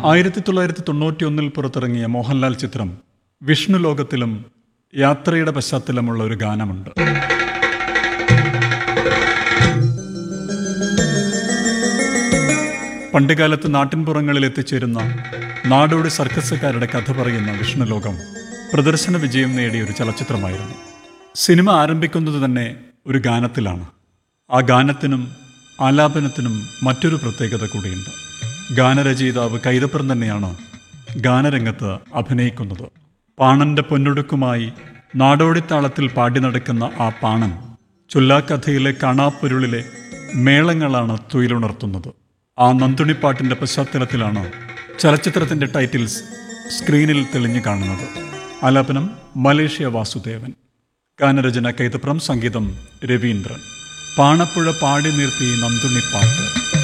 ആയിരത്തി തൊള്ളായിരത്തി തൊണ്ണൂറ്റി ഒന്നിൽ പുറത്തിറങ്ങിയ മോഹൻലാൽ ചിത്രം വിഷ്ണു ലോകത്തിലും യാത്രയുടെ പശ്ചാത്തലമുള്ള ഒരു ഗാനമുണ്ട് പണ്ടുകാലത്ത് നാട്ടിൻപുറങ്ങളിൽ എത്തിച്ചേരുന്ന നാടോടി സർക്കസുകാരുടെ കഥ പറയുന്ന വിഷ്ണുലോകം പ്രദർശന വിജയം നേടിയ ഒരു ചലച്ചിത്രമായിരുന്നു സിനിമ ആരംഭിക്കുന്നത് തന്നെ ഒരു ഗാനത്തിലാണ് ആ ഗാനത്തിനും ആലാപനത്തിനും മറ്റൊരു പ്രത്യേകത കൂടിയുണ്ട് ഗാനരചയിതാവ് കൈതപ്പുറം തന്നെയാണ് ഗാനരംഗത്ത് അഭിനയിക്കുന്നത് പാണന്റെ പൊന്നൊടുക്കുമായി നാടോടിത്താളത്തിൽ പാടി നടക്കുന്ന ആ പാണൻ ചൊല്ലാക്കഥയിലെ കാണാപ്പൊരുളിലെ മേളങ്ങളാണ് തുയിലുണർത്തുന്നത് ആ നന്തുണിപ്പാട്ടിന്റെ പശ്ചാത്തലത്തിലാണ് ചലച്ചിത്രത്തിന്റെ ടൈറ്റിൽസ് സ്ക്രീനിൽ തെളിഞ്ഞു കാണുന്നത് ആലാപനം മലേഷ്യ വാസുദേവൻ ഗാനരചന കൈതപ്രം സംഗീതം രവീന്ദ്രൻ പാണപ്പുഴ പാടി നിർത്തി നന്തുണിപ്പാട്ട്